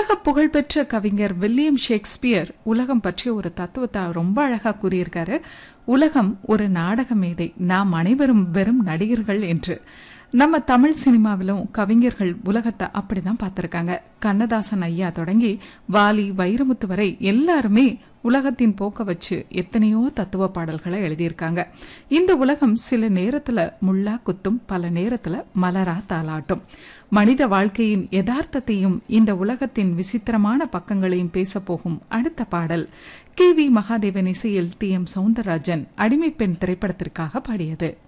உலக புகழ்பெற்ற கவிஞர் வில்லியம் ஷேக்ஸ்பியர் உலகம் பற்றிய ஒரு தத்துவத்தை ரொம்ப அழகா கூறியிருக்காரு உலகம் ஒரு நாடக மேடை நாம் அனைவரும் வெறும் நடிகர்கள் என்று நம்ம தமிழ் சினிமாவிலும் கவிஞர்கள் உலகத்தை அப்படிதான் பார்த்திருக்காங்க கண்ணதாசன் ஐயா தொடங்கி வாலி வைரமுத்து வரை எல்லாருமே உலகத்தின் போக்க வச்சு எத்தனையோ தத்துவ பாடல்களை எழுதியிருக்காங்க இந்த உலகம் சில நேரத்துல முள்ளா குத்தும் பல நேரத்துல மலரா தாளாட்டும் மனித வாழ்க்கையின் யதார்த்தத்தையும் இந்த உலகத்தின் விசித்திரமான பக்கங்களையும் பேச போகும் அடுத்த பாடல் கே வி மகாதேவன் இசையில் டி எம் சவுந்தரராஜன் அடிமைப்பெண் திரைப்படத்திற்காக பாடியது